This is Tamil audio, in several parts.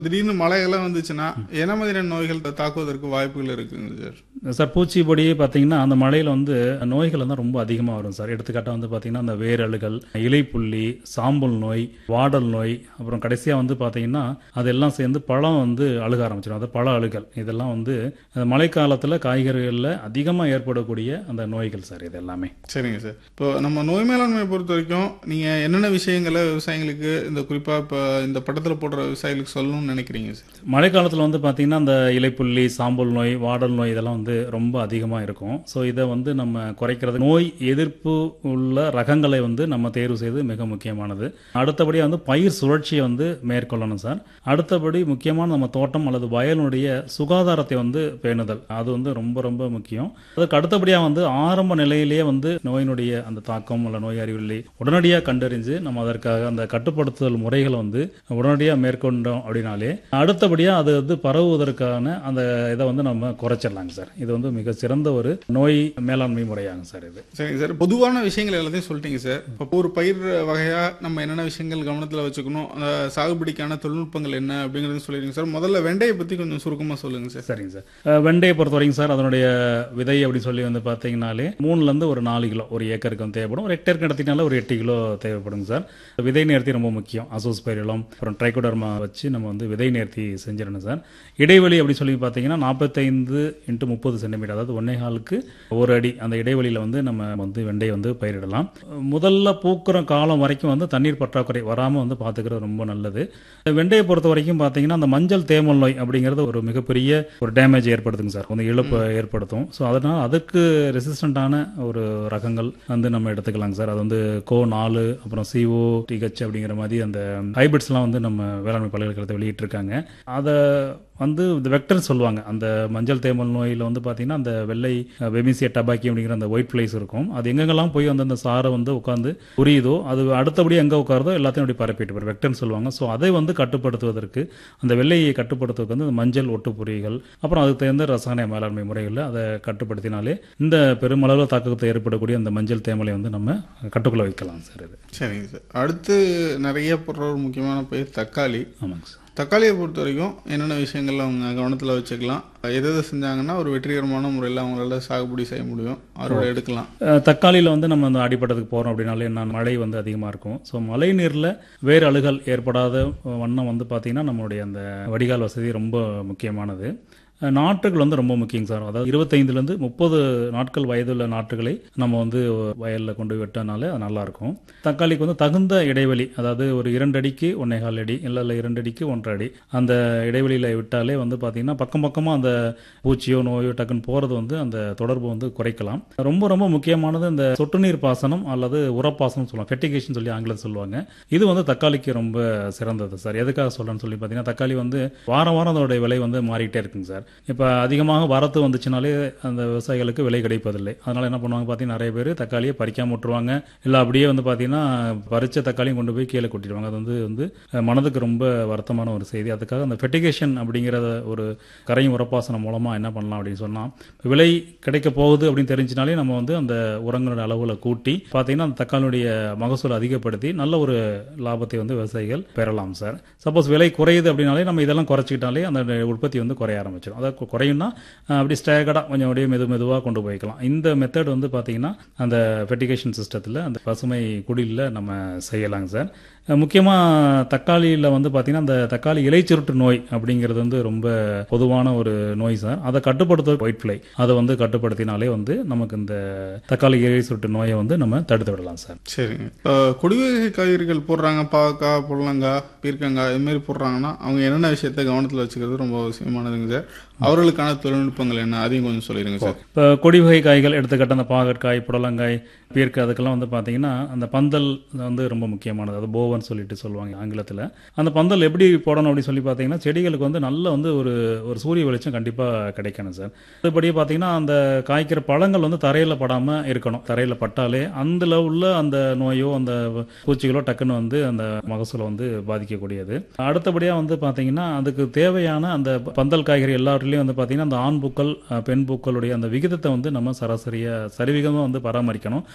திடீர்னு மழையெல்லாம் வந்துச்சுன்னா என்ன மாதிரியான நோய்கள் தாக்குவதற்கு வாய்ப்புகள் இருக்குங்க சார் சார் பூச்சிப்பொடி பார்த்தீங்கன்னா அந்த மழையில் வந்து நோய்கள் வந்து ரொம்ப அதிகமாக வரும் சார் எடுத்துக்காட்டாக வந்து பார்த்தீங்கன்னா அந்த வேரழுகள் இலைப்புள்ளி சாம்பல் நோய் வாடல் நோய் அப்புறம் கடைசியாக வந்து பார்த்தீங்கன்னா அதெல்லாம் சேர்ந்து பழம் வந்து அழுக ஆரம்பிச்சிடும் அது பழ அழுகல் இதெல்லாம் வந்து அந்த மழைக்காலத்தில் காய்கறிகளில் அதிகமாக ஏற்படக்கூடிய அந்த நோய்கள் சார் இது எல்லாமே சரிங்க சார் இப்போ நம்ம நோய் மேலாண்மையை பொறுத்த வரைக்கும் நீங்கள் என்னென்ன விஷயங்களை விவசாயிகளுக்கு இந்த குறிப்பாக இப்போ இந்த படத்தில் போடுற விவசாயிகளுக்கு சொல்லணும்னு நினைக்கிறீங்க சார் மழைக்காலத்தில் வந்து பார்த்தீங்கன்னா அந்த இலைப்புள்ளி சாம்பல் நோய் வாடல் நோய் இதெல்லாம் வந்து ரொம்ப அதிகமாக இருக்கும் ஸோ இதை வந்து நம்ம குறைக்கிறது நோய் எதிர்ப்பு உள்ள ரகங்களை வந்து நம்ம தேர்வு செய்து மிக முக்கியமானது அடுத்தபடியாக வந்து பயிர் சுழற்சியை வந்து மேற்கொள்ளணும் சார் அடுத்தபடி முக்கியமான நம்ம தோட்டம் அல்லது வயலுடைய சுகாதாரத்தை வந்து பேணுதல் அது வந்து ரொம்ப ரொம்ப முக்கியம் அதுக்கு அடுத்தபடியாக வந்து ஆரம்ப நிலையிலேயே வந்து நோயினுடைய அந்த தாக்கம் அல்ல நோய் அறிவியலை உடனடியாக கண்டறிஞ்சு நம்ம அதற்காக அந்த கட்டுப்படுத்துதல் முறைகளை வந்து உடனடியாக மேற்கொண்டோம் அப்படின்னாலே அடுத்தபடியாக அது வந்து பரவுவதற்கான அந்த இதை வந்து நம்ம குறைச்சிடலாங்க சார் இது வந்து மிக சிறந்த ஒரு நோய் மேலாண்மை முறையாகும் சார் இது சரிங்க சார் பொதுவான விஷயங்கள் எல்லாத்தையும் சொல்லிட்டீங்க சார் இப்போ ஒரு பயிர் வகையாக நம்ம என்னென்ன விஷயங்கள் கவனத்தில் வச்சுக்கணும் அந்த சாகுபடிக்கான தொழில்நுட்பங்கள் என்ன அப்படிங்கிறது சொல்லிடுங்க சார் முதல்ல வெண்டையை பற்றி கொஞ்சம் சுருக்கமாக சொல்லுங்கள் சார் சரிங்க சார் அஹ் வெண்டையை பொறுத்த வரைக்கும் சார் அதனுடைய விதை அப்படின்னு சொல்லி வந்து பார்த்தீங்கனாலே மூணுலேருந்து ஒரு நாலு கிலோ ஒரு ஏக்கருக்கு வந்து தேவைப்படும் ஒரு ஹெக்டேருக்கு எடுத்தீங்கனால ஒரு எட்டு கிலோ தேவைப்படுங்க சார் விதை நேர்த்தி ரொம்ப முக்கியம் அசோஸ்பெரிலம் அப்புறம் ட்ரைகோடர்மா வச்சு நம்ம வந்து விதை நேர்த்தி செஞ்சிடணும் சார் இடைவெளி அப்படி சொல்லி பார்த்தீங்கன்னா நாற்பத்தைந்து இன்ட்டு முப்பது சென்டிமீட்டர் அதாவது ஒன்னே காலுக்கு ஒரு அடி அந்த இடைவெளியில் வந்து நம்ம வந்து வெண்டையை வந்து பயிரிடலாம் முதல்ல பூக்கிற காலம் வரைக்கும் வந்து தண்ணீர் பற்றாக்குறை வராமல் வந்து பார்த்துக்கிறது ரொம்ப நல்லது வெண்டையை பொறுத்த வரைக்கும் பார்த்தீங்கன்னா அந்த மஞ்சள் தேமல் நோய் அப்படிங்கிறது ஒரு மிகப்பெரிய ஒரு டேமேஜ் ஏற்படுத்துங்க சார் வந்து இழப்பு ஏற்படுத்தும் ஸோ அதனால் அதுக்கு ரெசிஸ்டண்ட்டான ஒரு ரகங்கள் வந்து நம்ம எடுத்துக்கலாங்க சார் அது வந்து கோ நாலு அப்புறம் சிஓ டிஹெச் அப்படிங்கிற மாதிரி அந்த ஹைபிரிட்ஸ்லாம் வந்து நம்ம வேளாண்மை பல்கலைக்கழகத்தை வெளியிட்டிருக்காங்க அதை வந்து இந்த வெக்டர் சொல்லுவாங்க அந்த மஞ்சள் தேமல் நோயில் வந்து பார்த்தீங்கன்னா அந்த வெள்ளை வெமிசிய டபாக்கி அப்படிங்கிற அந்த ஒயிட் ஃப்ளைஸ் இருக்கும் அது எங்கெங்கெல்லாம் போய் வந்து அந்த சாரை வந்து உட்காந்து புரியுதோ அது அடுத்தபடி எங்கே உட்காருதோ எல்லாத்தையும் அப்படி பரப்பிட்டு வரும் வெக்டர்னு சொல்லுவாங்க ஸோ அதை வந்து கட்டுப்படுத்துவதற்கு அந்த வெள்ளையை கட்டுப்படுத்துவதற்கு வந்து இந்த மஞ்சள் ஒட்டுப்பொறிகள் அப்புறம் அதுக்கு தகுந்த ரசாயன மேலாண்மை முறைகளில் அதை கட்டுப்படுத்தினாலே இந்த பெருமளவில் தாக்கத்தை ஏற்படக்கூடிய அந்த மஞ்சள் தேமலை வந்து நம்ம கட்டுக்குள்ளே வைக்கலாம் சார் இது சரிங்க சார் அடுத்து நிறைய போடுற ஒரு முக்கியமான பயிர் தக்காளி ஆமாங்க சார் தக்காளியை பொறுத்த வரைக்கும் என்னென்ன விஷயங்கள் அவங்க கவனத்தில் வச்சுக்கலாம் எது எது செஞ்சாங்கன்னா ஒரு வெற்றிகரமான முறையில் அவங்களால சாகுபடி செய்ய முடியும் அறுவடை எடுக்கலாம் அஹ் தக்காளியில் வந்து நம்ம அந்த அடிப்பட்டத்துக்கு போகிறோம் அப்படின்னாலே என்ன மழை வந்து அதிகமாக இருக்கும் ஸோ மழை நீரில் வேறு அழுகல் ஏற்படாத வண்ணம் வந்து பார்த்திங்கன்னா நம்மளுடைய அந்த வடிகால் வசதி ரொம்ப முக்கியமானது அஹ் நாற்றுகள் வந்து ரொம்ப முக்கியம் சார் அதாவது இருபத்தைந்துலேருந்து முப்பது நாட்கள் வயதுள்ள நாற்றுகளை நம்ம வந்து வயலில் கொண்டு போய் வெட்டனாலே அது நல்லாயிருக்கும் தக்காளிக்கு வந்து தகுந்த இடைவெளி அதாவது ஒரு இரண்டு அடிக்கு ஒன்றே கால் அடி இல்லை இல்லை இரண்டு அடிக்கு ஒன்றரை அடி அந்த இடைவெளியில் விட்டாலே வந்து பார்த்திங்கன்னா பக்கம் பக்கமாக அந்த பூச்சியோ நோயோ டக்குன்னு போகிறது வந்து அந்த தொடர்பு வந்து குறைக்கலாம் ரொம்ப ரொம்ப முக்கியமானது இந்த சொட்டு நீர் பாசனம் அல்லது உரப்பாசனம் சொல்லுவாங்க ஃபெட்டிகேஷன் சொல்லி ஆங்கிலத்தில் சொல்லுவாங்க இது வந்து தக்காளிக்கு ரொம்ப சிறந்தது சார் எதுக்காக சொல்கிறேன்னு சொல்லி பார்த்தீங்கன்னா தக்காளி வந்து வாரம் வாரம் அதோடைய விலை வந்து மாறிக்கிட்டே இருக்குங்க சார் இப்போ அதிகமாக வரத்து வந்துச்சுனாலே அந்த விவசாயிகளுக்கு விலை கிடைப்பதில்லை அதனால் என்ன பண்ணுவாங்க பார்த்தீங்கன்னா நிறைய பேர் தக்காளியை பறிக்காம விட்டுருவாங்க இல்லை அப்படியே வந்து பார்த்தீங்கன்னா பறிச்ச தக்காளியும் கொண்டு போய் கீழே கொட்டிடுவாங்க அது வந்து வந்து அஹ், மனதுக்கு ரொம்ப வருத்தமான ஒரு செய்தி அதுக்காக அந்த ஃபெட்டிகேஷன் அப்படிங்கிற ஒரு கரையும் உரப்பாசனம் மூலமாக என்ன பண்ணலாம் அப்படின்னு சொன்னால் விலை கிடைக்க போகுது அப்படின்னு தெரிஞ்சினாலே நம்ம வந்து அந்த உரங்களோட அளவுல கூட்டி பார்த்தீங்கன்னா அந்த தக்காளியுடைய மகசூல் அதிகப்படுத்தி நல்ல ஒரு லாபத்தை வந்து விவசாயிகள் பெறலாம் சார் சப்போஸ் விலை குறையுது அப்படின்னாலே நம்ம இதெல்லாம் குறைச்சிக்கிட்டாலே அந்த உற்பத்தி வந்து குறைய ஆரம்பிச்சிடும் அதாவது கு- குறையும்னா அஹ், அப்படி ஸ்டேகடாக கொஞ்சம் அப்படியே மெது மெதுவாக கொண்டு போய்க்கலாம் இந்த மெத்தட் வந்து பார்த்தீங்கன்னா அந்த ஃபெட்டிகேஷன் சிஸ்டத்தில் அந்த பசுமை குடிலில் நம்ம செய்யலாங்க சார் முக்கியமாக தக்காளியில் வந்து பார்த்தீங்கன்னா அந்த தக்காளி இலைச்சுருட்டு நோய் அப்படிங்கிறது வந்து ரொம்ப பொதுவான ஒரு நோய் சார் அதை கட்டுப்படுத்த ஒயிட் ஃப்ளை அதை வந்து கட்டுப்படுத்தினாலே வந்து நமக்கு இந்த தக்காளி இலை சுருட்டு நோயை வந்து நம்ம தடுத்து விடலாம் சார் சரிங்க இப்போ கொடிவகை காய்கறிகள் போடுறாங்க பாவக்காய் புடலங்காய் பீர்க்கங்காய் இது மாதிரி போடுறாங்கன்னா அவங்க என்னென்ன விஷயத்த கவனத்தில் வச்சுக்கிறது ரொம்ப அவசியமானதுங்க சார் அவர்களுக்கான தொழில்நுட்பங்கள் என்ன அதையும் கொஞ்சம் சொல்லிடுங்க சார் இப்போ கொடி வகை காய்கள் எடுத்துக்கிட்ட அந்த பாகற்காய் புடலங்காய் பீர்க்க அதுக்கெல்லாம் வந்து பார்த்தீங்கன்னா அந்த பந்தல் வந்து ரொம்ப முக்கியமானது அது போவன் சொல்லிட்டு சொல்லுவாங்க ஆங்கிலத்தில் அந்த பந்தல் எப்படி போடணும் அப்படின்னு சொல்லி பார்த்தீங்கன்னா செடிகளுக்கு வந்து நல்ல வந்து ஒரு ஒரு சூரிய வெளிச்சம் கண்டிப்பாக கிடைக்கணும் சார் அதுபடியே பார்த்தீங்கன்னா அந்த காய்க்கிற பழங்கள் வந்து தரையில் படாமல் இருக்கணும் தரையில் பட்டாலே அந்த உள்ள அந்த நோயோ அந்த பூச்சிகளோ டக்குன்னு வந்து அந்த மகசூலை வந்து பாதிக்கக்கூடியது அடுத்தபடியாக வந்து பார்த்தீங்கன்னா அதுக்கு தேவையான அந்த பந்தல் காய்கறி எல்லாத்துலேயும் வந்து பார்த்தீங்கன்னா அந்த ஆண் பூக்கள் அஹ், பெண் பூக்களுடைய அந்த விகிதத்தை வந்து நம்ம சராசரியாக சரிவிகமாக வந்து பராமரிக்கணும்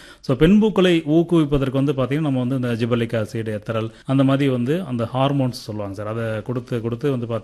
ஸோ பெண் பூக்களை ஊக்குவிப்பதற்கு வந்து பார்த்தீங்கன்னா நம்ம வந்து இந்த ஜிபலிக் ஆசிட் எத்தரல் அந்த மாதிரி வந்து அந்த ஹார்மோன்ஸ் சொல்லுவாங்க சார் அதை கொடுத்து கொடுத்து வந்து பார்த்தீங்கன்னா